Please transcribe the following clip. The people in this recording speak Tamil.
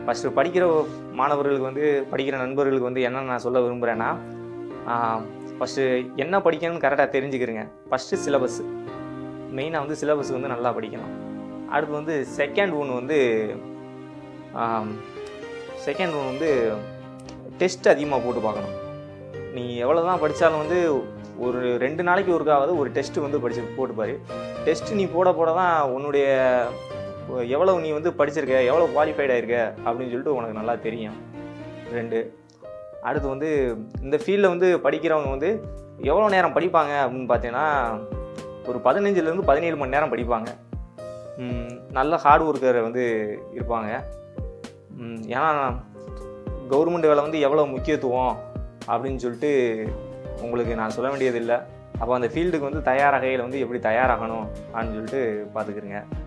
ஃபஸ்ட்டு படிக்கிற மாணவர்களுக்கு வந்து படிக்கிற நண்பர்களுக்கு வந்து என்ன நான் சொல்ல விரும்புகிறேன்னா ஃபஸ்ட்டு என்ன படிக்கணும்னு கரெக்டாக தெரிஞ்சுக்கிறங்க ஃபஸ்ட்டு சிலபஸ் மெயினாக வந்து சிலபஸ் வந்து நல்லா படிக்கணும் அடுத்து வந்து செகண்ட் ஒன்று வந்து செகண்ட் ஒன்று வந்து டெஸ்ட் அதிகமாக போட்டு பார்க்கணும் நீ எவ்வளோ தான் படித்தாலும் வந்து ஒரு ரெண்டு நாளைக்கு ஒருக்காவது ஒரு டெஸ்ட் வந்து படிச்சு போட்டு பாரு டெஸ்ட் நீ போட போட தான் உன்னுடைய எவ்வளோ நீ வந்து படிச்சிருக்க எவ்வளோ குவாலிஃபைடாக இருக்க அப்படின்னு சொல்லிட்டு உனக்கு நல்லா தெரியும் ரெண்டு அடுத்து வந்து இந்த ஃபீல்டில் வந்து படிக்கிறவங்க வந்து எவ்வளோ நேரம் படிப்பாங்க அப்படின்னு பார்த்தீங்கன்னா ஒரு பதினஞ்சுலேருந்து பதினேழு மணி நேரம் படிப்பாங்க ம், நல்ல ஹார்ட் ஒர்க்கர் வந்து இருப்பாங்க ம், ஏன்னா கவர்மெண்ட் வேலை வந்து எவ்வளோ முக்கியத்துவம் அப்படின்னு சொல்லிட்டு உங்களுக்கு நான் சொல்ல வேண்டியதில்லை அப்போ அந்த ஃபீல்டுக்கு வந்து தயாராகையில் வந்து எப்படி தயாராகணும் அப்படின்னு சொல்லிட்டு பார்த்துக்கிறேங்க